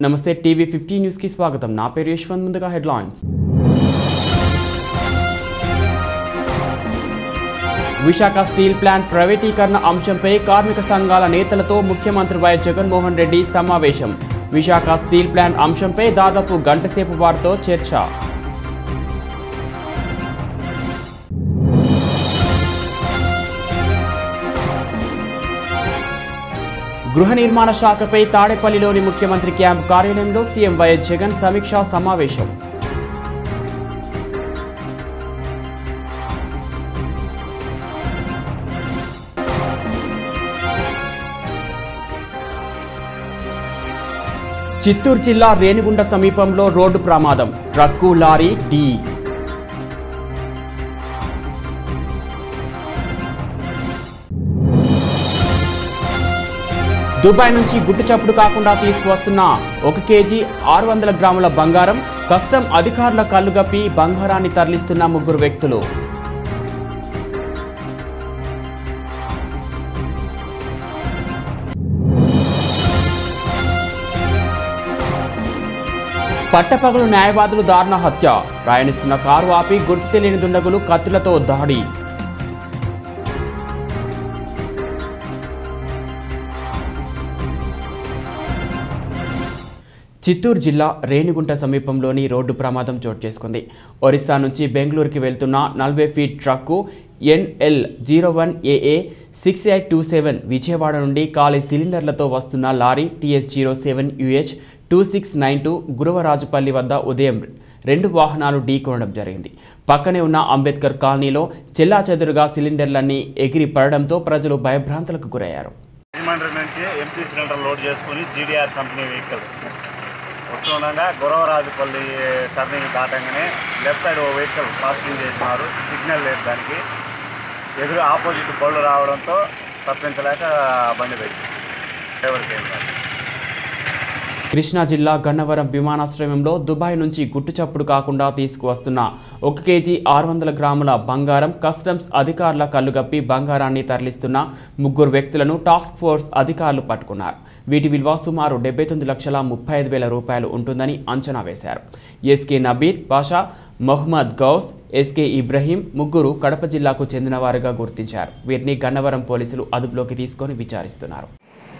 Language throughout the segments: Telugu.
నమస్తే టీవీ ఫిఫ్టీ న్యూస్కి స్వాగతం నా పేరు యశ్వంత్ ముందుగా హెడ్లైన్స్ విశాఖ స్టీల్ ప్లాంట్ ప్రైవేటీకరణ అంశంపై కార్మిక సంఘాల నేతలతో ముఖ్యమంత్రి వైఎస్ జగన్మోహన్ రెడ్డి సమావేశం విశాఖ స్టీల్ ప్లాంట్ అంశంపై దాదాపు గంటసేపు వారితో చర్చ గృహ నిర్మాణ శాఖపై తాడేపల్లిలోని ముఖ్యమంత్రి క్యాంప్ కార్యాలయంలో సీఎం వైఎస్ జగన్ సమీక్షా సమావేశం చిత్తూరు జిల్లా రేణిగుంట సమీపంలో రోడ్డు ప్రమాదం ట్రక్కు లారీ ఢీ దుబాయ్ నుంచి గుట్టు చప్పుడు కాకుండా తీసుకువస్తున్న ఒక కేజీ ఆరు వందల గ్రాముల బంగారం కస్టమ్ అధికారుల కళ్ళుగప్పి బంగారాన్ని తరలిస్తున్న ముగ్గురు వ్యక్తులు పట్టపగలు న్యాయవాదులు దారుణ హత్య ప్రయాణిస్తున్న కారు ఆపి గుర్తు తెలియని దుండగులు కత్తులతో దాడి చిత్తూరు జిల్లా రేణిగుంట సమీపంలోని రోడ్డు ప్రమాదం చోటు చేసుకుంది ఒరిస్సా నుంచి బెంగళూరుకి వెళ్తున్న నలభై feet truck NL zero one AA six eight two seven Vijayawada నుండి ఖాళీ సిలిండర్లతో వస్తున్న lorry TS zero seven UH two six nine two Guruvarajupalli వద్ద ఉదయం రెండు వాహనాలు ఢీకొనడం జరిగింది పక్కనే ఉన్న అంబేద్కర్ కాలనీలో చెల్లాచెదురుగా సిలిండర్లన్నీ ఎగిరి పడడంతో ప్రజలు భయభ్రాంతులకు గురయ్యారు భీమండ్రి నుంచి ఎంపీ సిలిండర్ లోడ్ చేసుకుని జీడీఆర్ కంపెనీ వెహికల్ వస్తుండగా గురవరాజుపల్లి టర్నింగ్ దాటంగానే లెఫ్ట్ సైడ్ ఓ వెహికల్ పార్కింగ్ చేసినారు సిగ్నల్ లేదు దానికి ఎదురు ఆపోజిట్ బళ్ళు రావడంతో తప్పించలేక బండి పెట్టి డ్రైవర్కి ఏం కాదు. కృష్ణా జిల్లా గన్నవరం విమానాశ్రయంలో దుబాయ్ నుంచి గుట్టుచప్పుడు కాకుండా తీసుకువస్తున్న ఒక కేజీ ఆరు వందల గ్రాముల బంగారం కస్టమ్స్ అధికారుల కళ్ళుగప్పి బంగారాన్ని తరలిస్తున్న ముగ్గురు వ్యక్తులను టాస్క్ ఫోర్స్ అధికారులు పట్టుకున్నారు వీటి విలువ సుమారు డెబ్బై తొమ్మిది లక్షల ముప్పై ఐదు వేల రూపాయలు ఉంటుందని అంచనా వేశారు ఎస్కే నబీద్ పాషా మొహమ్మద్ గౌస్ ఎస్కే ఇబ్రహీం ముగ్గురు కడప జిల్లాకు చెందినవారుగా గుర్తించారు వీరిని గన్నవరం పోలీసులు అదుపులోకి తీసుకొని విచారిస్తున్నారు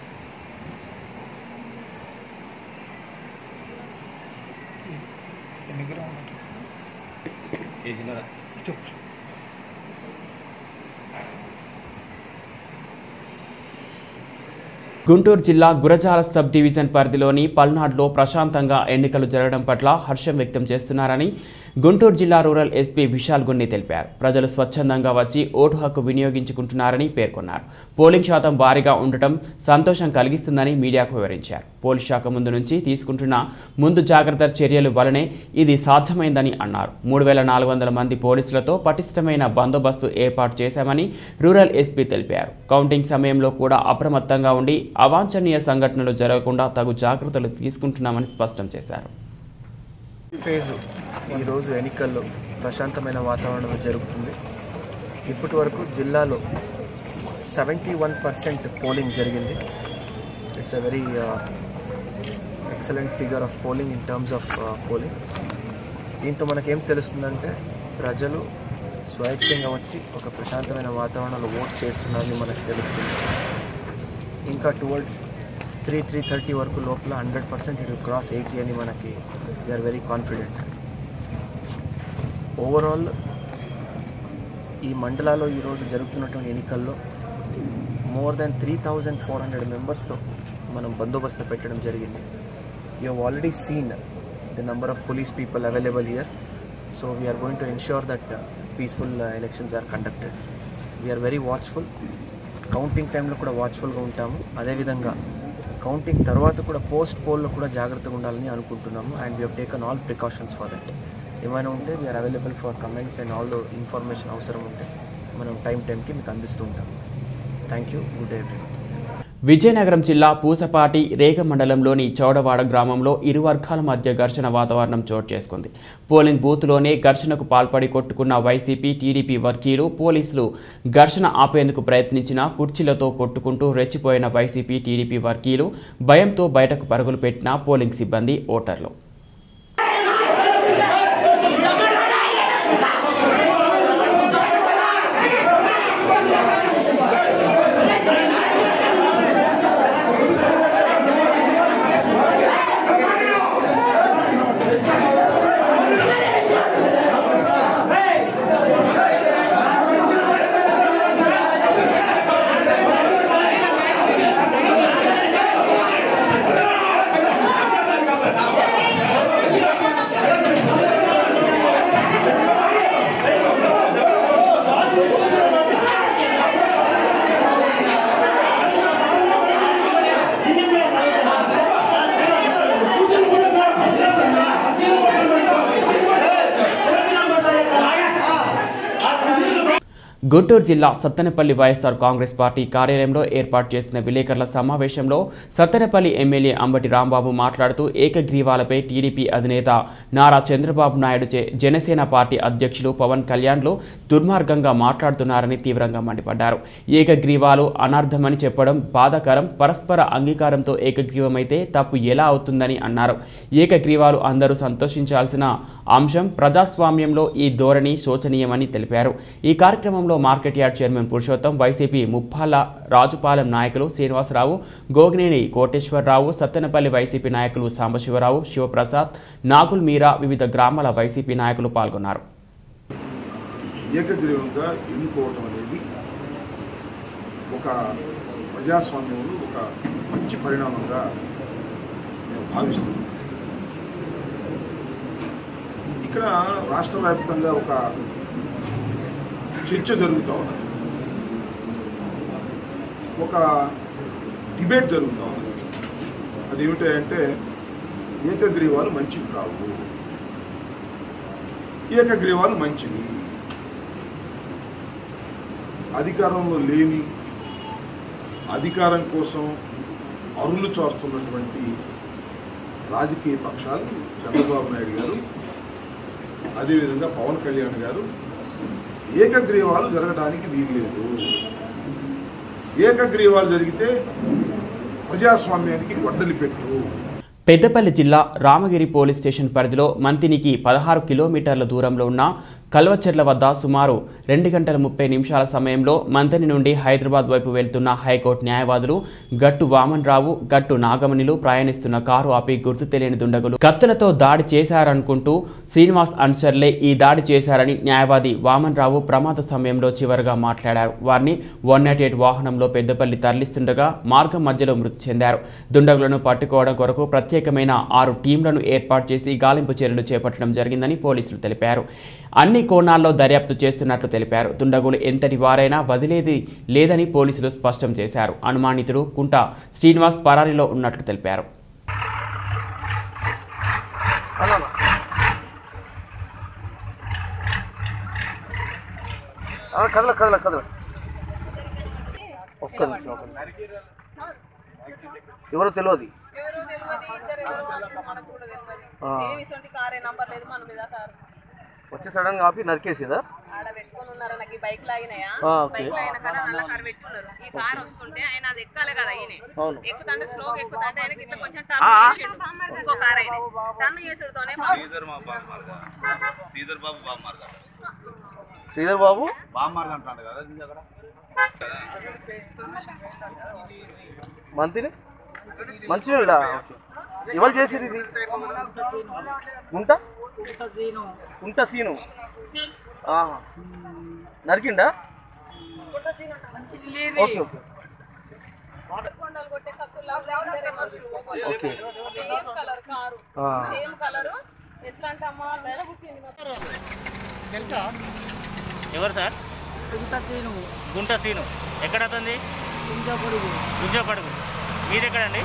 గుంటూరు జిల్లా గురజాల సబ్ డివిజన్ పరిధిలోని పల్నాడులో ప్రశాంతంగా ఎన్నికలు జరగడం పట్ల హర్షం వ్యక్తం చేస్తున్నారని గుంటూరు జిల్లా రూరల్ ఎస్పీ విశాల్ గున్ని తెలిపారు ప్రజలు స్వచ్ఛందంగా వచ్చి ఓటు హక్కు వినియోగించుకుంటున్నారని పేర్కొన్నారు పోలింగ్ శాతం భారీగా ఉండటం సంతోషం కలిగిస్తుందని మీడియాకు వివరించారు పోలీస్ శాఖ ముందు నుంచి తీసుకుంటున్న ముందు జాగ్రత్త చర్యలు వలనే ఇది సాధ్యమైందని అన్నారు మూడు వేల నాలుగు వందల మంది పోలీసులతో పటిష్టమైన బందోబస్తు ఏర్పాటు చేశామని రూరల్ ఎస్పీ తెలిపారు కౌంటింగ్ సమయంలో కూడా అప్రమత్తంగా ఉండి అవాంఛనీయ సంఘటనలు జరగకుండా తగు జాగ్రత్తలు తీసుకుంటున్నామని స్పష్టం చేశారు ఫేజు ఈరోజు ఎన్నికల్లో ప్రశాంతమైన వాతావరణంలో జరుగుతుంది ఇప్పటి వరకు జిల్లాలో సెవెంటీ వన్ పర్సెంట్ పోలింగ్ జరిగింది it's a very excellent figure of polling in terms of polling దీంతో మనకేం తెలుస్తుందంటే ప్రజలు స్వైచ్ఛంగా వచ్చి ఒక ప్రశాంతమైన వాతావరణంలో ఓట్ చేస్తున్నారని మనకు తెలుస్తుంది ఇంకా టువర్డ్స్ త్రీ త్రీ థర్టీ వరకు లోపల hundred percent it cross eighty అని మనకి వీఆర్ వెరీ కాన్ఫిడెంట్ ఓవరాల్ ఈ మండలాలో ఈరోజు జరుగుతున్నటువంటి ఎన్నికల్లో more than three thousand four hundred మెంబర్స్తో మనం బందోబస్తు పెట్టడం జరిగింది you have already seen the number of police people available here so we are going to ensure that peaceful elections are conducted we are very watchful counting టైంలో కూడా వాచ్ఫుల్గా ఉంటాము అదేవిధంగా కౌంటింగ్ తర్వాత కూడా పోస్ట్ పోల్లో కూడా జాగ్రత్తగా ఉండాలని అనుకుంటున్నాము and we have taken all precautions for that ఏమైనా ఉంటే we are available for comments and all the information అవసరం ఉంటే మనం టైం టైంకి మీకు అందిస్తూ ఉంటాము thank you good day Vizianagaram జిల్లా పూసపాటి రేగ మండలంలోని చౌడవాడ గ్రామంలో ఇరు వర్గాల మధ్య ఘర్షణ వాతావరణం చోటు చేసుకుంది పోలింగ్ బూత్లోనే ఘర్షణకు పాల్పడి కొట్టుకున్న వైసీపీ టీడీపీ వర్గీయులు పోలీసులు ఘర్షణ ఆపేందుకు ప్రయత్నించిన కుర్చీలతో కొట్టుకుంటూ రెచ్చిపోయిన వైసీపీ టీడీపీ వర్గీయులు భయంతో బయటకు పరుగులు పెట్టిన పోలింగ్ సిబ్బంది ఓటర్లు గుంటూరు జిల్లా సత్తెనపల్లి వైఎస్ఆర్ కాంగ్రెస్ పార్టీ కార్యాలయంలో ఏర్పాటు చేసిన విలేకరుల సమావేశంలో సత్తెనపల్లి ఎమ్మెల్యే అంబటి రాంబాబు మాట్లాడుతూ ఏకగ్రీవాలపై టీడీపీ అధినేత నారా చంద్రబాబు నాయుడు చే జనసేన పార్టీ అధ్యక్షులు పవన్ కళ్యాణ్లు దుర్మార్గంగా మాట్లాడుతున్నారని తీవ్రంగా మండిపడ్డారు ఏకగ్రీవాలు అనర్థమని చెప్పడం బాధాకరం పరస్పర అంగీకారంతో ఏకగ్రీవమైతే తప్పు ఎలా అవుతుందని అన్నారు ఏకగ్రీవాలు అందరూ సంతోషించాల్సిన అంశం ప్రజాస్వామ్యంలో ఈ ధోరణి శోచనీయమని తెలిపారు ఈ కార్యక్రమంలో market yard chairman Purushottam YCP Muppala Rajupalem నాయకులు శ్రీనివాసరావు గోగినేని కోటేశ్వరరావు సత్తెనపల్లి వైసీపీ నాయకులు సాంబశివరావు శివప్రసాద్ నాగుల్ మీరా వివిధ గ్రామాల వైసీపీ నాయకులు పాల్గొన్నారు ఏకగ్రీవంగా ఎన్నుకోవటం అనేది ఒక ప్రజాస్వామ్యంలో ఒక మంచి పరిణామంగా నేను భావిస్తున్నాను ఇక్కడ రాష్ట్ర వ్యాప్తంగా ఒక చర్చ జరుగుతూ ఉన్నది ఒక డిబేట్ జరుగుతూ ఉన్నది అది ఏమిటంటే ఏకగ్రీవాలు మంచివి కావు ఏకగ్రీవాలు మంచివి అధికారంలో లేని అధికారం కోసం అరులు చూస్తున్నటువంటి రాజకీయ పక్షాలు చంద్రబాబు నాయుడు గారు అదేవిధంగా పవన్ కళ్యాణ్ గారు ఏకగ్రీవాలు జరగడానికి వీలు లేదు ఏకగ్రీవాలు జరిగితే ప్రజాస్వామ్యానికి గొడ్డలి పెట్టు పెద్దపల్లి జిల్లా రామగిరి పోలీస్ స్టేషన్ పరిధిలో మంతినికి పదహారు కిలోమీటర్ల దూరంలో ఉన్న కల్వచెర్ల వద్ద సుమారు రెండు గంటల ముప్పై నిమిషాల సమయంలో మంతని నుండి హైదరాబాద్ వైపు వెళ్తున్న హైకోర్టు న్యాయవాదులు గట్టు వామన్ రావు గట్టు నాగమణిలు ప్రయాణిస్తున్న కారు ఆపి గుర్తు తెలియని దుండగులు కత్తులతో దాడి చేశారనుకుంటూ శ్రీనివాస్ అనుచరులే ఈ దాడి చేశారని న్యాయవాది వామన్ రావు ప్రమాద సమయంలో చివరగా మాట్లాడారు వారిని వన్ నాట్ ఎయిట్ వాహనంలో పెద్దపల్లి తరలిస్తుండగా మార్గం మధ్యలో మృతి చెందారు దుండగులను పట్టుకోవడం కొరకు ప్రత్యేకమైన ఆరు టీంలను ఏర్పాటు చేసి గాలింపు చర్యలు చేపట్టడం జరిగిందని పోలీసులు తెలిపారు అన్ని కోణాల్లో దర్యాప్తు చేస్తున్నట్లు తెలిపారు దుండగులు ఎంతటి వారైనా వదిలేది లేదని పోలీసులు స్పష్టం చేశారు అనుమానితుడు కుంట శ్రీనివాస్ పరారీలో ఉన్నట్లు తెలిపారు కదల కదల కదల ఒక్క నిమిషం ఒక్క నిమిషం ఎవరో తెలియదు ఎవరో తెలియదు ఇద్దరు ఎవరో వాళ్ళు మనకు కూడా తెలియదు ఆ. సేమ్ ఇటువంటి కారే నంబర్ లేదు మన మీద కారు వచ్చి సడన్ గా ఆపి నరికేసేదా ఆడ పెట్టుకొని ఉన్నారు నాకు ఈ బైక్ లాగినాయా ఆ, ఓకే. బైక్ లాగిన కాడ నల్ల కారు పెట్టి ఉన్నారు ఈ కార్ వస్తుంటే ఆయన అది ఎక్కాలి కదా ఈయన అవును. ఎక్కుతుంటే స్లోగా ఎక్కుతుంటే ఆయనకి ఇట్లా కొంచెం టర్న్ చేసిండు ఇంకో కార్ అయిన టర్న్ చేసుడుతోనే శ్రీధర్ బాబు బామ్మార్ శ్రీధర్ బాబు బామ్మార్ అంటాడు కదా నీ దగ్గర మంత్రి మంచినీళ్ళా ఎవరు చేసేది ఇది గుంట గుంట సీను ఆహా. నరికిండా ఓకే ఓకే కొండలు కొట్టే కత్తుల్లా ఇద్దరే మనుషులు ఓకే సేమ్ కలర్ కారు ఆ. సేమ్ కలర్ ఎట్లా అంటే అమ్మా నెల పుట్టింది మొత్తం. ఎవరు సార్ గుంట సీను ఎక్కడ అతంది గుంజపడుగు మీది ఎక్కడండి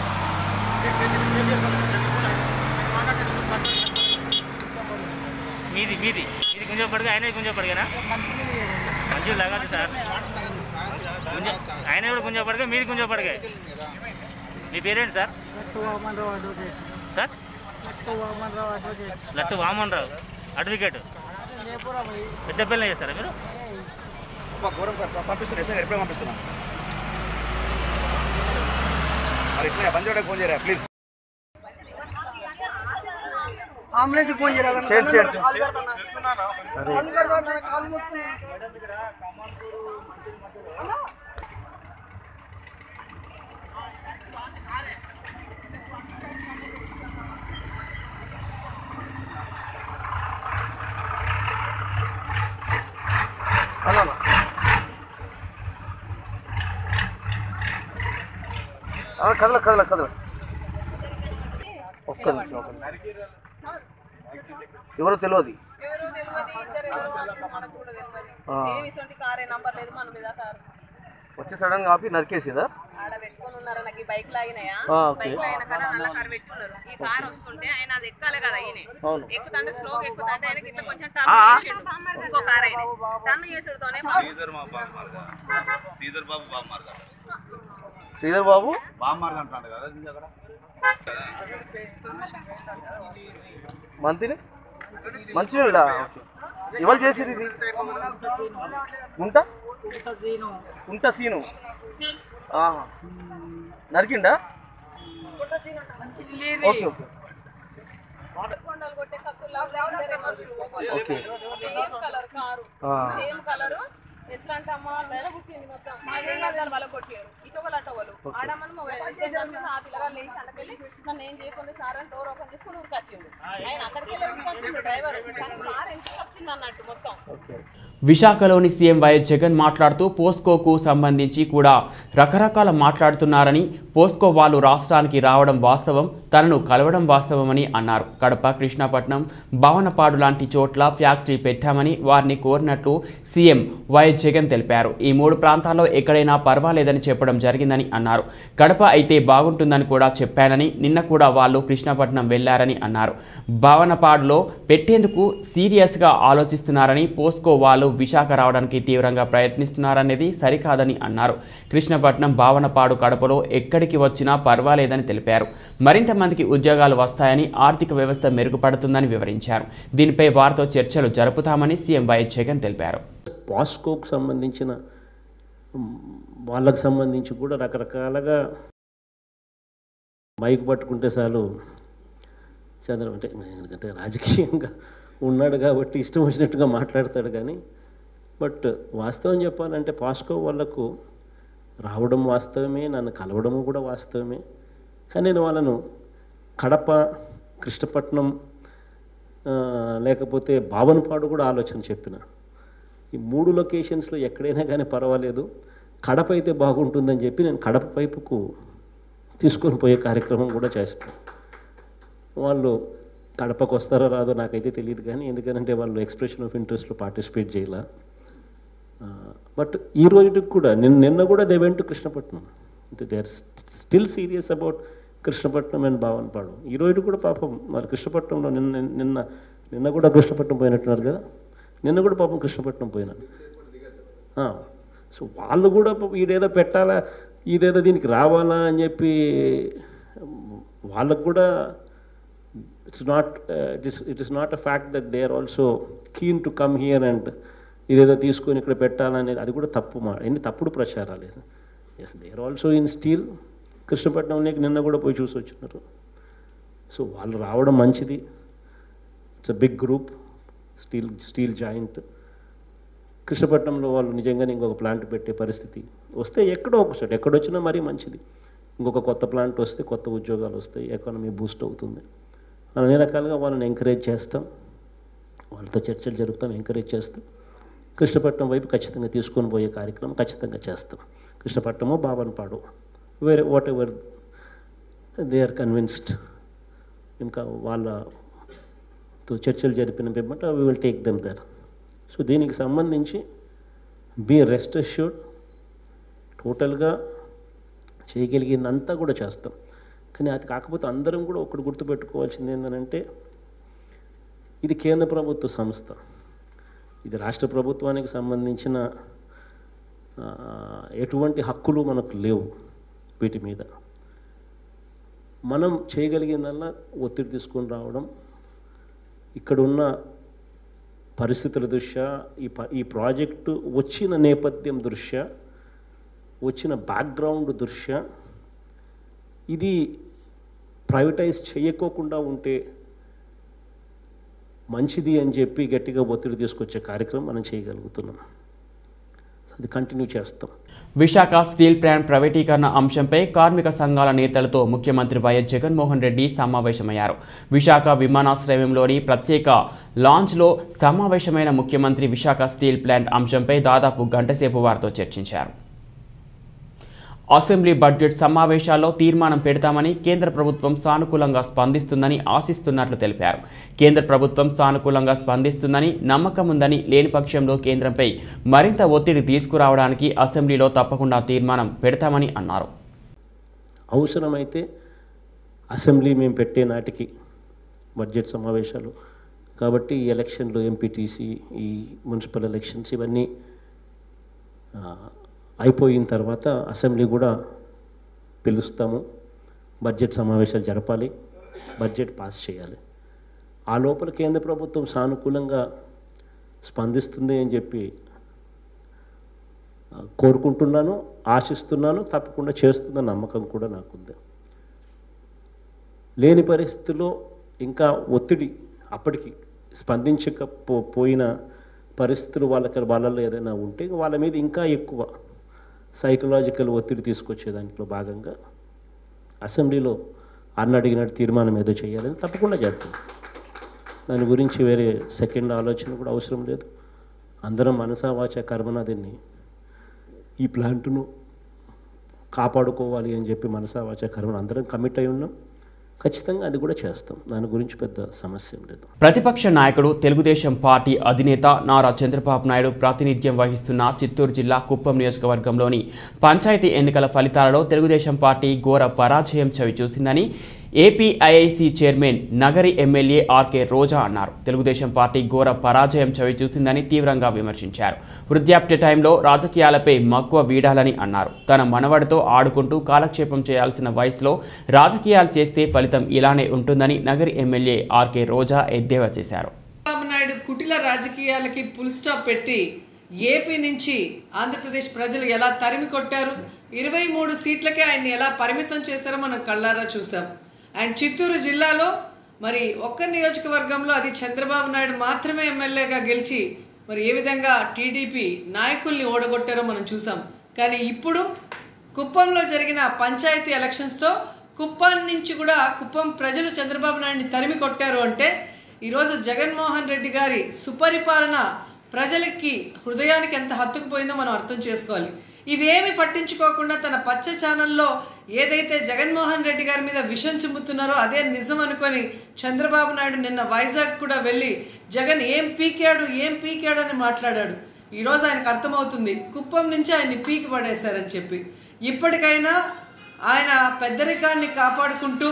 మీది మీది ఇది గుంజపడుగు ఆయన గుంజపడుగనా మంచిగా లాగాది సార్ గుంజ- ఆయన కూడా గుంజపడగా మీది గుంజపడగా మీ పేరేంటి sir sir Lattu Vaman Rao advocate పెద్ద పిల్లలు చేస్తారా మీరు పంపిస్తున్నా సార్ ఎప్పుడే పంపిస్తున్నా మరి ఇట్లా బంద్ చేయడానికి ఫోన్ చేయరా ప్లీజ్ అంబులెన్స్ ఫోన్ చేయాలి చేయండి చేయండి కదల కదల కదల ఒక్క నిమిషం ఒక్క నిమిషం ఎవరో తెలియదు ఎవరో తెలియదు ఇద్దరు ఎవరో మనకు కూడా తెలియదు ఆ. సేమ్ ఇటువంటి కారే నంబర్ లేదు మన మీద కారు వచ్చి సడన్ గా ఆపి నరికేసిందా ఆడ పెట్టుకొని ఉన్నారు నాకు ఈ బైక్ లాగినాయా ఆ, ఓకే. బైక్ లాగిన కదా నల్ల కారు పెట్టుకున్నారు ఈ కార్ వస్తుంటే ఆయన అది ఎక్కాలి కదా ఈయన అవును. ఎక్కుతుంటే స్లోగా ఎక్కుతుంటే ఆయనకి ఇట్లా కొంచెం టర్న్ చేసిండు ఇంకో కార్ ఆయన టర్న్ చేసుడుతోనే శ్రీధర్ మా బామ్మార్గా శ్రీధర్ బాబు బామ్మార్గా శ్రీధర్ బాబు బామ్మార్గా అంటాడు కదా ఇది అక్కడ మంత్రి మంచినీళ్ళ ఇవాళ చేసేది ఇది గుంట గుంట సీను ఆహా. నరికిండా ఓకే ఓకే కొండలు కొట్టే కత్తుల్లా ఇద్దరే మనుషులు ఓకే. సేమ్ కలర్ కారు ఆ. సేమ్ కలర్ ఎట్లా అంటే అమ్మ నెల పుట్టింది మొత్తం అదే గడ్డలు వాళ్ళ కొట్టారు ఇటొకలు అటొకలు ఆడమని మొగలు ఆ పిల్లగా లేచి అక్కడికి నన్ను ఏం చేయకుండా సార్ అని డోర్ ఓపెన్ చేసుకుని ఊరికి వచ్చిండు ఆయన అక్కడికి వెళ్ళి ఊరికి వచ్చిండు డ్రైవర్ కానీ కార్ ఎంత వచ్చింది అన్నట్టు మొత్తం విశాఖలోని సీఎం వైఎస్ జగన్ మాట్లాడుతూ పోస్కోకు సంబంధించి కూడా రకరకాల మాట్లాడుతున్నారని పోస్కో వాళ్ళు రాష్ట్రానికి రావడం వాస్తవం తనను కలవడం వాస్తవమని అన్నారు కడప కృష్ణపట్నం భవనపాడు లాంటి చోట్ల ఫ్యాక్టరీ పెట్టామని వారిని కోరినట్లు సీఎం వైఎస్ జగన్ తెలిపారు ఈ మూడు ప్రాంతాల్లో ఎక్కడైనా పర్వాలేదని చెప్పడం జరిగిందని అన్నారు కడప అయితే బాగుంటుందని కూడా చెప్పానని నిన్న కూడా వాళ్ళు కృష్ణపట్నం వెళ్లారని అన్నారు భవనపాడులో పెట్టేందుకు సీరియస్గా ఆలోచిస్తున్నారని పోస్కో వాళ్ళు విశాఖ రావడానికి తీవ్రంగా ప్రయత్నిస్తున్నారనేది సరికాదని అన్నారు కృష్ణపట్నం భావనపాడు కడపలో ఎక్కడికి వచ్చినా పర్వాలేదని తెలిపారు మరింత మందికి ఉద్యోగాలు వస్తాయని ఆర్థిక వ్యవస్థ మెరుగుపడుతుందని వివరించారు దీనిపై వారితో చర్చలు జరుపుతామని సీఎం వైఎస్ జగన్ తెలిపారు పాస్కోకు సంబంధించిన మ్, వాళ్ళకు సంబంధించి కూడా రకరకాలుగా మైక్ పట్టుకుంటే చాలు చంద్ర అంటే ఎందుకంటే రాజకీయంగా ఉన్నాడు కాబట్టి ఇష్టం వచ్చినట్టుగా మాట్లాడతాడు కానీ బట్ వాస్తవం చెప్పాలంటే పాస్కో వాళ్ళకు రావడం వాస్తవమే నన్ను కలవడము కూడా వాస్తవమే కానీ నేను వాళ్ళను కడప కృష్ణపట్నం ఆ, లేకపోతే భావనపాడు కూడా ఆలోచన చెప్పిన ఈ మూడు లొకేషన్స్లో ఎక్కడైనా కానీ పర్వాలేదు కడప అయితే బాగుంటుందని చెప్పి నేను కడప వైపుకు తీసుకొని పోయే కార్యక్రమం కూడా చేస్తాను వాళ్ళు కడపకు వస్తారో రాదో నాకైతే తెలియదు కానీ ఎందుకంటే వాళ్ళు ఎక్స్ప్రెషన్ ఆఫ్ ఇంట్రెస్ట్లో పార్టిసిపేట్ చేయాల బట్ ఈ రోజుకి కూడా నిన్న నిన్న కూడా they went Krishnapatnam they are still serious about Krishnapatnam and Bhavanpadu ఈ రోజు కూడా పాపం మరి కృష్ణపట్నంలో నిన్న నిన్న నిన్న కూడా కృష్ణపట్నం పోయినట్టున్నారు కదా నిన్న కూడా పాపం కృష్ణపట్నం పోయినాను సో వాళ్ళు కూడా పాపం ఈడేదో పెట్టాలా ఇదేదో దీనికి రావాలా అని చెప్పి వాళ్ళకు కూడా it's not it is it is not a fact that they are also keen to come here and ఇదేదో తీసుకొని ఇక్కడ పెట్టాలనేది అది కూడా తప్పు మా ఎన్ని తప్పుడు ప్రచారాలు yes they are also in steel కృష్ణపట్నంలోకి నిన్న కూడా పోయి చూసి వచ్చినారు సో వాళ్ళు రావడం మంచిది it's a big group steel steel joint కృష్ణపట్నంలో వాళ్ళు నిజంగానే ఇంకొక ప్లాంట్ పెట్టే పరిస్థితి వస్తే ఎక్కడో ఒక చోట ఎక్కడొచ్చినా మరీ మంచిది ఇంకొక కొత్త ప్లాంట్ వస్తే కొత్త ఉద్యోగాలు వస్తాయి ఎకానమీ బూస్ట్ అవుతుంది అన్ని రకాలుగా వాళ్ళని ఎంకరేజ్ చేస్తాం వాళ్ళతో చర్చలు జరుపుతాం ఎంకరేజ్ చేస్తాం కృష్ణపట్నం వైపు ఖచ్చితంగా తీసుకొని పోయే కార్యక్రమం ఖచ్చితంగా చేస్తాం కృష్ణపట్నమో బావనపాడు వేరే whatever they are convinced ఇంకా వాళ్ళతో చర్చలు జరిపిన పిమ్మట we will take them there so దీనికి సంబంధించి బీ రెస్ట్ అష్యూర్డ్ టోటల్గా చేయగలిగిందంతా కూడా చేస్తాం కానీ అది కాకపోతే అందరం కూడా ఒకటి గుర్తుపెట్టుకోవాల్సింది ఏంటంటే ఇది కేంద్ర ప్రభుత్వ సంస్థ ఇది రాష్ట్ర ప్రభుత్వానికి సంబంధించిన ఆ, ఎటువంటి హక్కులు మనకు లేవు వీటి మీద మనం చేయగలిగిందల్లా ఒత్తిడి తీసుకొని రావడం ఇక్కడున్న పరిస్థితుల దృష్ట్యా ఈ ప ఈ ప్రాజెక్టు వచ్చిన నేపథ్యం దృష్ట్యా వచ్చిన బ్యాక్గ్రౌండ్ దృష్ట్యా ఇది ప్రైవేటైజ్ చేయకోకుండా ఉంటే మంచిది అని చెప్పి గట్టిగా ఒత్తిడి తీసుకొచ్చే కార్యక్రమం మనం చేయగలుగుతున్నాం అది కంటిన్యూ చేస్తాం విశాఖ స్టీల్ ప్లాంట్ ప్రైవేటీకరణ అంశంపై కార్మిక సంఘాల నేతలతో ముఖ్యమంత్రి వైఎస్ జగన్మోహన్ రెడ్డి సమావేశమయ్యారు విశాఖ విమానాశ్రయంలోని ప్రత్యేక లాంచ్లో సమావేశమైన ముఖ్యమంత్రి విశాఖ స్టీల్ ప్లాంట్ అంశంపై దాదాపు గంటసేపు వారితో చర్చించారు అసెంబ్లీ బడ్జెట్ సమావేశాల్లో తీర్మానం పెడతామని కేంద్ర ప్రభుత్వం సానుకూలంగా స్పందిస్తుందని ఆశిస్తున్నట్లు తెలిపారు కేంద్ర ప్రభుత్వం సానుకూలంగా స్పందిస్తుందని నమ్మకం ఉందని లేని పక్షంలో కేంద్రంపై మరింత ఒత్తిడి తీసుకురావడానికి అసెంబ్లీలో తప్పకుండా తీర్మానం పెడతామని అన్నారు అవసరమైతే అసెంబ్లీ మేము పెట్టే నాటికి బడ్జెట్ సమావేశాలు కాబట్టి ఈ ఎలక్షన్లు ఎంపీటీసీ ఈ మున్సిపల్ ఎలక్షన్స్ ఇవన్నీ ఆ, అయిపోయిన తర్వాత అసెంబ్లీ కూడా పిలుస్తాము బడ్జెట్ సమావేశాలు జరపాలి బడ్జెట్ పాస్ చేయాలి ఆ లోపల కేంద్ర ప్రభుత్వం సానుకూలంగా స్పందిస్తుంది అని చెప్పి ఆ, కోరుకుంటున్నాను ఆశిస్తున్నాను తప్పకుండా చేస్తుందన్న నమ్మకం కూడా నాకుంది లేని పరిస్థితుల్లో ఇంకా ఒత్తిడి అప్పటికి స్పందించకపో పోయిన పరిస్థితులు వాళ్ళకి వాళ్ళలో ఏదైనా ఉంటే వాళ్ళ మీద ఇంకా ఎక్కువ సైకలాజికల్ ఒత్తిడి తీసుకొచ్చే దాంట్లో భాగంగా అసెంబ్లీలో అన్న అడిగినట్టు తీర్మానం ఏదో చేయాలని తప్పకుండా చేద్దాం దాని గురించి వేరే సెకండ్ ఆలోచన కూడా అవసరం లేదు అందరం మనసా వాచ కర్మన దీన్ని ఈ ప్లాంట్ను కాపాడుకోవాలి అని చెప్పి మనసా వాచ కర్మన అందరం కమిట్ అయి ఉన్నాం ఖచ్చితంగా అది కూడా చేస్తాం దాని గురించి పెద్ద సమస్య ఏం లేదు ప్రతిపక్ష నాయకుడు తెలుగుదేశం పార్టీ అధినేత నారా చంద్రబాబు నాయుడు ప్రాతినిధ్యం వహిస్తున్న చిత్తూరు జిల్లా కుప్పం నియోజకవర్గంలోని పంచాయతీ ఎన్నికల ఫలితాలలో తెలుగుదేశం పార్టీ ఘోర పరాజయం చవిచూసిందని APIIC chairman Nagari MLA RK Roja అన్నారు తెలుగుదేశం పార్టీ ఘోర పరాజయం చవిచూసిందని తీవ్రంగా విమర్శించారు వృద్ధాప్య టైంలో రాజకీయాలపై మక్కువ వీడాలని అన్నారు తన మనవడితో ఆడుకుంటూ కాలక్షేపం చేయాల్సిన వయసులో రాజకీయాలు చేస్తే ఫలితం ఇలానే ఉంటుందని నగరి ఎమ్మెల్యే ఆర్కే రోజా ఎద్దేవా చేశారు చంద్రబాబు నాయుడు కుటిల రాజకీయాలకి ఫుల్ స్టాప్ పెట్టి ఏపీ నుంచి ఆంధ్రప్రదేశ్ ప్రజలు ఎలా తరిమి కొట్టారు ఇరవై మూడు సీట్లకే ఆయన్ని ఎలా పరిమితం చేశారో మనం కళ్ళారా చూసాం అండ్ చిత్తూరు జిల్లాలో మరి ఒక్క నియోజకవర్గంలో అది చంద్రబాబు నాయుడు మాత్రమే ఎమ్మెల్యేగా గెలిచి మరి ఏ విధంగా టీడీపీ నాయకుల్ని ఓడగొట్టారో మనం చూసాం కానీ ఇప్పుడు కుప్పంలో జరిగిన పంచాయతీ ఎలక్షన్స్తో కుప్పం నుంచి కూడా కుప్పం ప్రజలు చంద్రబాబు నాయుడిని తరిమి కొట్టారు అంటే ఈరోజు జగన్మోహన్ రెడ్డి గారి సుపరిపాలన ప్రజలకి హృదయానికి ఎంత హత్తుకుపోయిందో మనం అర్థం చేసుకోవాలి ఇవేమి పట్టించుకోకుండా తన పచ్చ ఛానల్లో ఏదైతే జగన్మోహన్ రెడ్డి గారి మీద విషం చిమ్ముతున్నారో అదే నిజం అనుకొని చంద్రబాబు నాయుడు నిన్న వైజాగ్ కూడా వెళ్ళి జగన్ ఏం పీకాడు ఏం పీకాడు అని మాట్లాడాడు ఈ రోజు ఆయనకు అర్థమవుతుంది కుప్పం నుంచి ఆయన్ని పీకి పడేశారని చెప్పి ఇప్పటికైనా ఆయన పెద్దరికాన్ని కాపాడుకుంటూ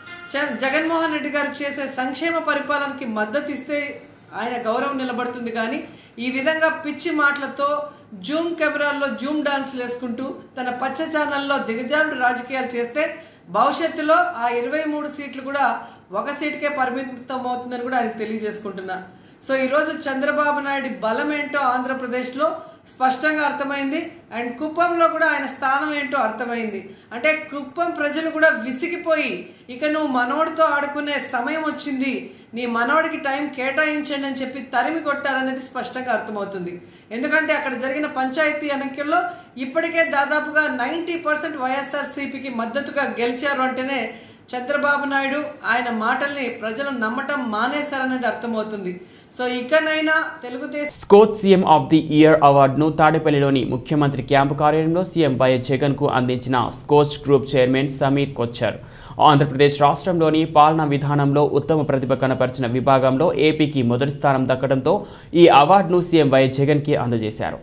చ- జగన్మోహన్ రెడ్డి గారు చేసే సంక్షేమ పరిపాలనకి మద్దతు ఇస్తే ఆయన గౌరవం నిలబడుతుంది కానీ ఈ విధంగా పిచ్చి మాటలతో జూమ్ కెమెరాల్లో జూమ్ డాన్స్లు వేసుకుంటూ తన పచ్చ ఛానల్లో దిగజారుడు రాజకీయాలు చేస్తే భవిష్యత్తులో ఆ ఇరవై మూడు సీట్లు కూడా ఒక సీటుకే పరిమితం అవుతుందని కూడా ఆయన తెలియజేసుకుంటున్నా సో ఈరోజు చంద్రబాబు నాయుడు బలం ఏంటో ఆంధ్రప్రదేశ్లో స్పష్టంగా అర్థమైంది అండ్ కుప్పంలో కూడా ఆయన స్థానం ఏంటో అర్థమైంది అంటే కుప్పం ప్రజలు కూడా విసిగిపోయి ఇక నువ్వు మనవడితో ఆడుకునే సమయం వచ్చింది నీ మనవడికి టైం కేటాయించండి అని చెప్పి తరిమి కొట్టారనేది స్పష్టంగా అర్థమవుతుంది ఎందుకంటే అక్కడ జరిగిన పంచాయతీ ఎన్నికల్లో ఇప్పటికే దాదాపుగా నైంటీ పర్సెంట్ వైఎస్ఆర్సీపీకి మద్దతుగా గెలిచారు అంటేనే చంద్రబాబు నాయుడు ఆయన మాటల్ని ప్రజలు నమ్మటం మానేశారనేది అర్థమవుతుంది సో ఇకనైనా Telugudesam Skoch CM of the year అవార్డును తాడేపల్లిలోని ముఖ్యమంత్రి క్యాంపు కార్యాలయంలో సీఎం వైఎస్ జగన్కు అందించిన స్కోచ్ గ్రూప్ చైర్మన్ సమీర్ కొచ్చర్ ఆంధ్రప్రదేశ్ రాష్ట్రంలోని పాలనా విధానంలో ఉత్తమ ప్రతిభ కనపరిచిన విభాగంలో ఏపీకి మొదటి స్థానం దక్కడంతో ఈ అవార్డును సీఎం వైఎస్ జగన్కి అందజేశారు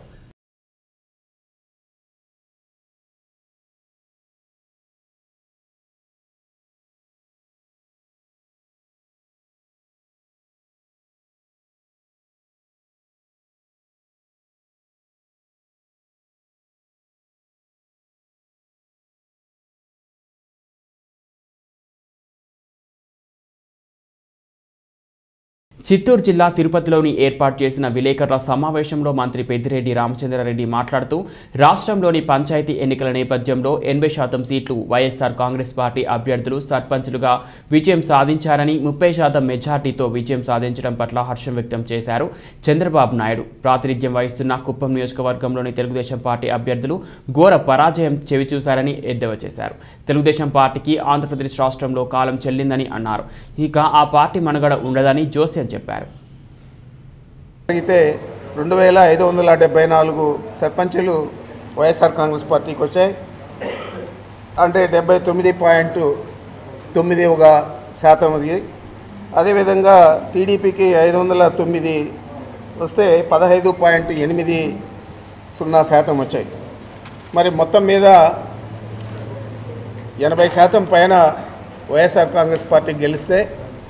చిత్తూరు జిల్లా తిరుపతిలోని ఏర్పాటు చేసిన విలేకరుల సమావేశంలో మంత్రి పెద్దిరెడ్డి రామచంద్రారెడ్డి మాట్లాడుతూ రాష్ట్రంలోని పంచాయతీ ఎన్నికల నేపథ్యంలో ఎనభై శాతం సీట్లు వైఎస్ఆర్ కాంగ్రెస్ పార్టీ అభ్యర్థులు సర్పంచులుగా విజయం సాధించారని ముప్పై శాతం మెజార్టీతో విజయం సాధించడం పట్ల హర్షం వ్యక్తం చేశారు చంద్రబాబు నాయుడు ప్రాతినిధ్యం వహిస్తున్న కుప్పం నియోజకవర్గంలోని తెలుగుదేశం పార్టీ అభ్యర్థులు ఘోర పరాజయం చెవిచూశారని ఎద్దేవా చేశారు తెలుగుదేశం పార్టీకి ఆంధ్రప్రదేశ్ రాష్ట్రంలో కాలం చెల్లిందని అన్నారు ఇక ఆ పార్టీ మనుగడ ఉండదని జోస్యం చెప్పారు అయితే రెండు వేల ఐదు వందల డెబ్బై నాలుగు సర్పంచులు వైఎస్ఆర్ కాంగ్రెస్ పార్టీకి వచ్చాయి అంటే డెబ్బై తొమ్మిది పాయింట్ తొమ్మిది ఒక శాతం అది అదేవిధంగా టీడీపీకి ఐదు వందల తొమ్మిది వస్తే పదహైదు పాయింట్ ఎనిమిది సున్నా శాతం వచ్చాయి మరి మొత్తం మీద ఎనభై శాతం పైన వైఎస్ఆర్ కాంగ్రెస్ పార్టీ గెలిస్తే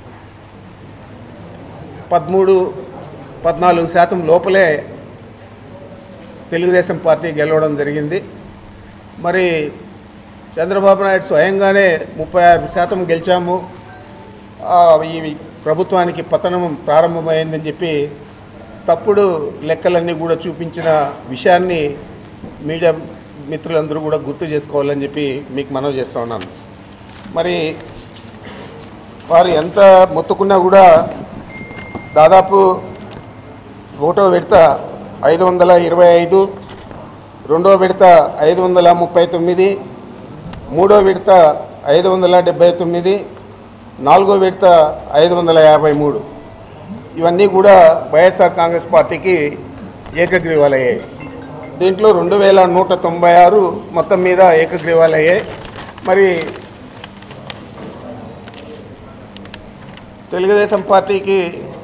పదమూడు పద్నాలుగు శాతం లోపలే తెలుగుదేశం పార్టీ గెలవడం జరిగింది మరి చంద్రబాబు నాయుడు స్వయంగానే ముప్పై ఆరు శాతం గెలిచాము ఆ, ఈ ప్రభుత్వానికి పతనం ప్రారంభమైందని చెప్పి తప్పుడు లెక్కలన్నీ కూడా చూపించిన విషయాన్ని మీడియా మిత్రులందరూ కూడా గుర్తు చేసుకోవాలని చెప్పి మీకు మనవి చేస్తూ ఉన్నాను మరి వారు ఎంత మొత్తుకున్నా కూడా దాదాపు ఒకటో విడత ఐదు వందల ఇరవై ఐదు రెండో విడత ఐదు వందల ముప్పై తొమ్మిది మూడో విడత ఐదు వందల డెబ్బై తొమ్మిది నాలుగో విడత ఐదు వందల యాభై మూడు ఇవన్నీ కూడా వైఎస్ఆర్ కాంగ్రెస్ పార్టీకి ఏకగ్రీవాలయ్యాయి దీంట్లో రెండు వేల నూట తొంభై ఆరు మొత్తం మీద ఏకగ్రీవాలయ్యాయి మరి తెలుగుదేశం పార్టీకి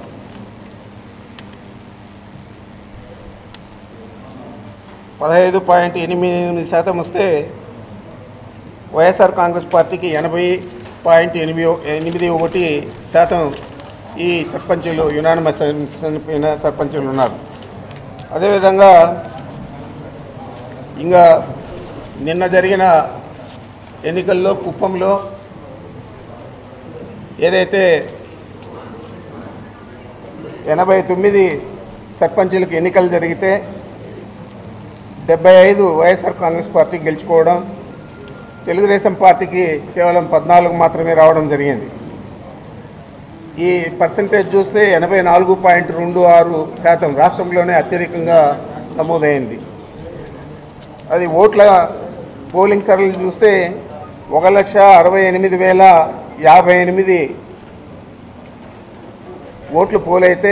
పదహైదు పాయింట్ ఎనిమిది ఎనిమిది శాతం వస్తే వైఎస్ఆర్ కాంగ్రెస్ పార్టీకి ఎనభై పాయింట్ ఎనిమిది ఎనిమిది ఒకటి శాతం ఈ సర్పంచులు యునానిమస్ చనిపోయిన సర్పంచులు ఉన్నారు అదేవిధంగా ఇంకా నిన్న జరిగిన ఎన్నికల్లో కుప్పంలో ఏదైతే ఎనభై తొమ్మిది సర్పంచులకు ఎన్నికలు జరిగితే డెబ్బై ఐదు వైఎస్ఆర్ కాంగ్రెస్ పార్టీ గెలుచుకోవడం తెలుగుదేశం పార్టీకి కేవలం పద్నాలుగు మాత్రమే రావడం జరిగింది ఈ పర్సంటేజ్ చూస్తే ఎనభై నాలుగు పాయింట్ రెండు ఆరు శాతం రాష్ట్రంలోనే అత్యధికంగా నమోదైంది అది ఓట్ల పోలింగ్ సరళి చూస్తే ఒక లక్ష అరవై ఎనిమిది వేల యాభై ఎనిమిది ఓట్లు పోలైతే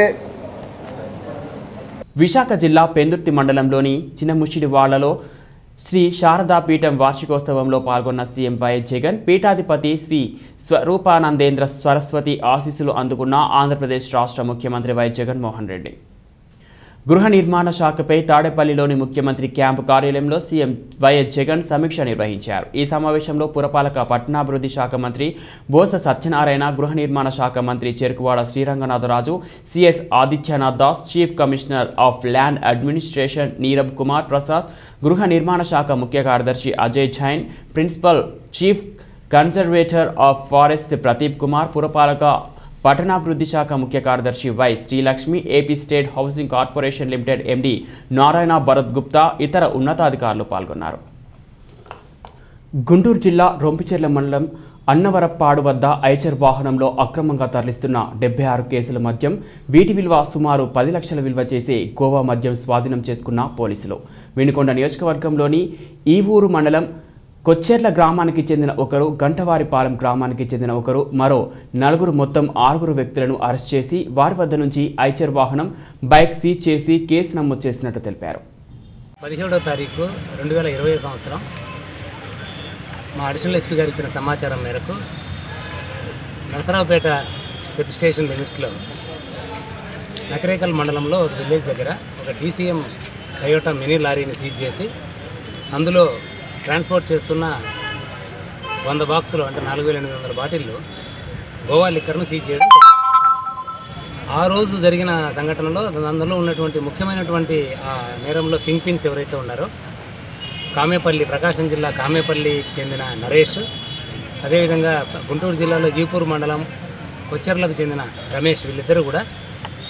విశాఖ జిల్లా పెందుర్తి మండలంలోని చిన్నముషిడివాళ్లలో శ్రీ శారదాపీఠం వార్షికోత్సవంలో పాల్గొన్న సీఎం వైఎస్ జగన్ పీఠాధిపతి శ్రీ స్వరూపానందేంద్ర సరస్వతి ఆశీస్సులు అందుకున్న ఆంధ్రప్రదేశ్ రాష్ట్ర ముఖ్యమంత్రి వైఎస్ జగన్మోహన్ రెడ్డి గృహ నిర్మాణ శాఖపై తాడేపల్లిలోని ముఖ్యమంత్రి క్యాంపు కార్యాలయంలో సీఎం వైఎస్ జగన్ సమీక్ష నిర్వహించారు ఈ సమావేశంలో పురపాలక పట్టణాభివృద్ధి శాఖ మంత్రి బోస సత్యనారాయణ గృహ నిర్మాణ శాఖ మంత్రి Cherukuvada Sriranganatharaju CS Adityanath Das chief commissioner of land administration Neerabh Kumar Prasad గృహ నిర్మాణ శాఖ ముఖ్య కార్యదర్శి Ajay Jain principal chief conservator of forest Pradeep Kumar పురపాలక పట్టణాభివృద్ధి శాఖ ముఖ్య కార్యదర్శి Y Srilakshmi AP state housing corporation limited MD Narayana Bharat Gupta ఇతర ఉన్నతాధికారులు పాల్గొన్నారు గుంటూరు జిల్లా రొంపిచెర్ల మండలం అన్నవరప్పాడు వద్ద ఐచర్ వాహనంలో అక్రమంగా తరలిస్తున్న డెబ్బై ఆరు కేసుల మద్యం వీటి విలువ సుమారు పది లక్షల విలువ చేసే గోవా మద్యం స్వాధీనం చేసుకున్న పోలీసులు వినుకొండ నియోజకవర్గంలోని ఈ ఊరు మండలం కొచ్చెర్ల గ్రామానికి చెందిన ఒకరు గంటవారిపాలెం గ్రామానికి చెందిన ఒకరు మరో నలుగురు మొత్తం ఆరుగురు వ్యక్తులను అరెస్ట్ చేసి వారి వద్ద నుంచి ఐచర్ వాహనం బైక్ సీజ్ చేసి కేసు నమోదు చేసినట్టు తెలిపారు పదిహేడవ తారీఖు రెండు వేల ఇరవై సంవత్సరం మా అడిషనల్ ఎస్పీ గారు ఇచ్చిన సమాచారం మేరకు నరసరావుపేట సబ్ స్టేషన్ లిమిట్స్లో నకరేకల్ మండలంలో ఒక విలేజ్ దగ్గర ఒక డీసీఎం టయోటా మినీ లారీని సీజ్ చేసి అందులో ట్రాన్స్పోర్ట్ చేస్తున్న వంద బాక్సులు అంటే నాలుగు వేల ఎనిమిది వందల బాటిళ్ళు గోవా లిక్కర్ను సీజ్ చేయడం ఆ రోజు జరిగిన సంఘటనలో అందులో ఉన్నటువంటి ముఖ్యమైనటువంటి ఆ నేరంలో కింగ్ పిన్స్ ఎవరైతే ఉన్నారో కామేపల్లి ప్రకాశం జిల్లా కామేపల్లికి చెందిన నరేష్ అదేవిధంగా గుంటూరు జిల్లాలో జీపూర్ మండలం కొచ్చెర్లకు చెందిన రమేష్ వీళ్ళిద్దరూ కూడా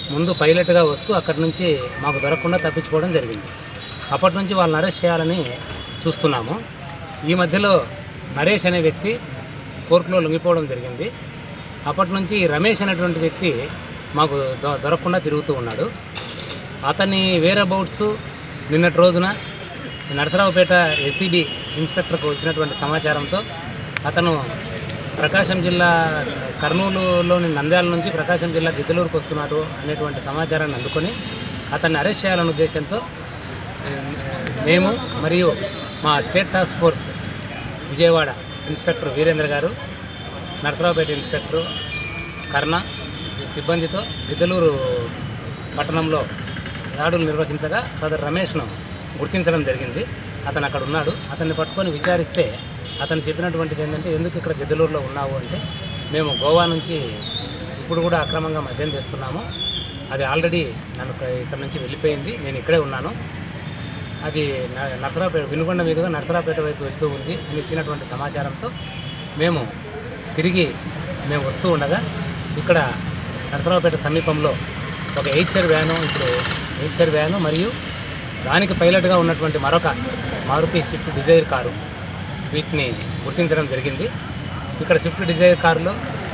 ముందు పైలట్గా వస్తూ అక్కడి నుంచి మాకు దొరకకుండా తప్పించుకోవడం జరిగింది అప్పటి నుంచి వాళ్ళని అరెస్ట్ చేయాలని చూస్తున్నాము ఈ మధ్యలో నరేష్ అనే వ్యక్తి కోర్టులో లొంగిపోవడం జరిగింది అప్పటి నుంచి ఈ రమేష్ అనేటువంటి వ్యక్తి మాకు దొ- దొరకకుండా తిరుగుతూ ఉన్నాడు అతని వేరబౌట్స్ నిన్నటి రోజున నరసరావుపేట ఎస్సీబీ ఇన్స్పెక్టర్కు వచ్చినటువంటి సమాచారంతో అతను ప్రకాశం జిల్లా కర్నూలులోని నంద్యాల నుంచి ప్రకాశం జిల్లా గిద్దలూరుకు వస్తున్నాడు అనేటువంటి సమాచారాన్ని అందుకొని అతన్ని అరెస్ట్ చేయాలనే ఉద్దేశంతో ఆ, మేము మరియు మా state task force Vijayawada inspector Veerendra garu Narasaraopet inspector కర్ణ సిబ్బందితో గిద్దలూరు పట్టణంలో దాడులు నిర్వహించగా సదరు రమేష్ను గుర్తించడం జరిగింది అతను అక్కడ ఉన్నాడు అతన్ని పట్టుకొని విచారిస్తే అతను చెప్పినటువంటిది ఏంటంటే ఎందుకు ఇక్కడ గిద్దలూరులో ఉన్నావు అంటే మేము గోవా నుంచి ఇప్పుడు కూడా అక్రమంగా మద్యం తెస్తున్నాము అది ఆల్రెడీ నన్ను క- ఇక్కడ నుంచి వెళ్ళిపోయింది నేను ఇక్కడే ఉన్నాను అది న- నరసరావుపేట వినుకొండ మీదుగా నరసరావుపేట వైపు వెళ్తూ ఉంది అని ఇచ్చినటువంటి సమాచారంతో మేము తిరిగి మేము వస్తూ ఉండగా ఇక్కడ నరసరావుపేట సమీపంలో ఒక ఎయిచర్ వ్యాను ఇప్పుడు ఎయిచర్ వ్యాను మరియు దానికి పైలట్గా ఉన్నటువంటి మరొక మారుతి స్విఫ్ట్ డిజైర్ కారు వీటిని గుర్తించడం జరిగింది ఇక్కడ స్విఫ్ట్ డిజైర్ కారులో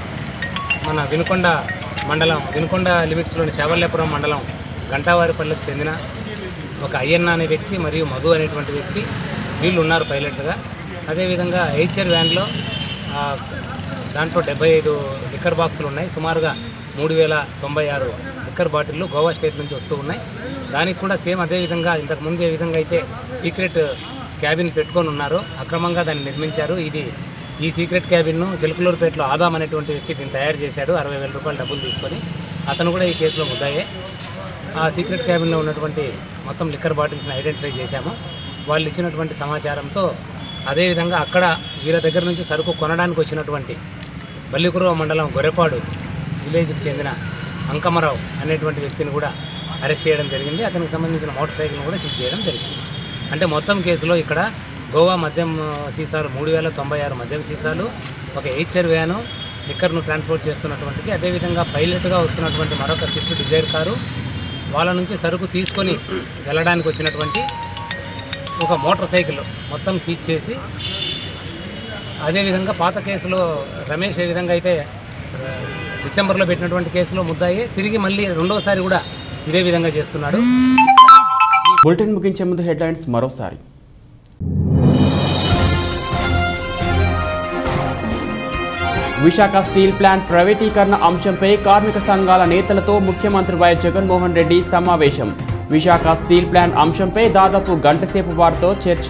మన వినుకొండ మండలం వినుకొండ లిమిట్స్లోని శావల్యాపురం మండలం గంటావారిపల్లికి చెందిన ఒక అయ్యన్న అనే వ్యక్తి మరియు మధు అనేటువంటి వ్యక్తి వీళ్ళు ఉన్నారు పైలట్గా అదేవిధంగా హెచ్ఆర్ వ్యాన్లో ఆ, దాంట్లో డెబ్బై ఐదు లిక్కర్ బాక్సులు ఉన్నాయి సుమారుగా మూడు వేల తొంభై ఆరు లిక్కర్ బాటిళ్ళు గోవా స్టేట్ నుంచి వస్తూ ఉన్నాయి దానికి కూడా సేమ్ అదే విధంగా ఇంతకుముందు ఏ విధంగా అయితే సీక్రెట్ క్యాబిన్ పెట్టుకొని ఉన్నారో అక్రమంగా దాన్ని నిర్మించారు ఇది ఈ సీక్రెట్ క్యాబిన్ను చిలకలూరుపేటలో ఆదాం అనేటువంటి వ్యక్తి దీన్ని తయారు చేశాడు అరవై వేల రూపాయలు డబ్బులు తీసుకొని అతను కూడా ఈ కేసులో ముద్దాయే ఆ సీక్రెట్ క్యాబిన్లో ఉన్నటువంటి మొత్తం లిక్కర్ బాటిల్స్ని ఐడెంటిఫై చేశాము వాళ్ళు ఇచ్చినటువంటి సమాచారంతో అదేవిధంగా అక్కడ వీళ్ళ దగ్గర నుంచి సరుకు కొనడానికి వచ్చినటువంటి బల్లికురువ మండలం గొర్రెపాడు విలేజ్కి చెందిన అంకమరావు అనేటువంటి వ్యక్తిని కూడా అరెస్ట్ చేయడం జరిగింది అతనికి సంబంధించిన మోటార్ సైకిల్ని కూడా సీజ్ చేయడం జరిగింది అంటే మొత్తం కేసులో ఇక్కడ గోవా మద్యం ఆ, సీసాలు మూడు వేల తొంభై ఆరు మద్యం సీసాలు ఒక హెచ్ఆర్ వ్యాను లిక్కర్ను ట్రాన్స్పోర్ట్ చేస్తున్నటువంటిది అదేవిధంగా పైలట్గా వస్తున్నటువంటి మరొక స్విఫ్ట్ డిజైర్ కారు వాళ్ళ నుంచి సరుకు తీసుకొని వెళ్ళడానికి వచ్చినటువంటి ఒక మోటార్ సైకిల్ మొత్తం సీజ్ చేసి అదేవిధంగా పాత కేసులో రమేష్ ఏ విధంగా అయితే ఆ, డిసెంబర్లో పెట్టినటువంటి కేసులో ముద్దాయి తిరిగి మళ్ళీ రెండోసారి కూడా ఇదే విధంగా చేస్తున్నాడు బులెటిన్ ముగించే ముందు హెడ్లైన్స్ మరోసారి విశాఖ స్టీల్ ప్లాంట్ ప్రైవేటీకరణ అంశంపై కార్మిక సంఘాల నేతలతో ముఖ్యమంత్రి వైఎస్ జగన్మోహన్ రెడ్డి సమావేశం విశాఖ స్టీల్ ప్లాంట్ అంశంపై దాదాపు గంటసేపు వారితో చర్చ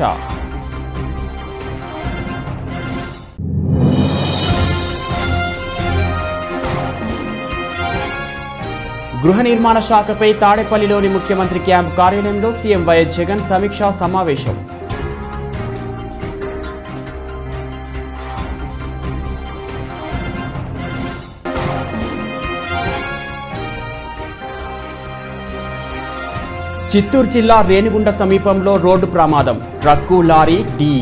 గృహ నిర్మాణ శాఖపై తాడేపల్లిలోని ముఖ్యమంత్రి క్యాంప్ కార్యాలయంలో సీఎం వైఎస్ జగన్ సమీక్షా సమావేశం చిత్తూరు జిల్లా రేణిగుంట సమీపంలో రోడ్డు ప్రమాదం ట్రక్కు లారీ ఢీ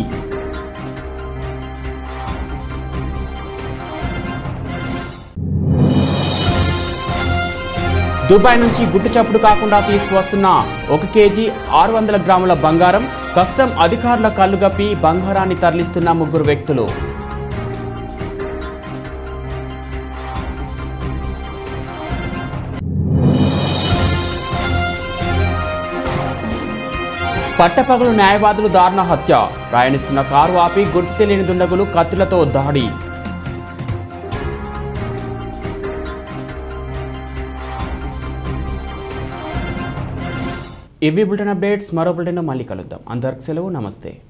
దుబాయ్ నుంచి గుట్టు చప్పుడు కాకుండా తీసుకువస్తున్న ఒక కేజీ ఆరు వందల గ్రాముల బంగారం కస్టమ్ అధికారుల కళ్ళుగప్పి బంగారాన్ని తరలిస్తున్న ముగ్గురు వ్యక్తులు పట్టపగలు న్యాయవాదులు దారుణ హత్య ప్రయాణిస్తున్న కారు ఆపి గుర్తు తెలియని దుండగులు కత్తులతో దాడి ఇవి బులెటిన్ అప్డేట్స్ మరో బులెటిన్ మళ్ళీ కలుద్దాం అందరికి సెలవు నమస్తే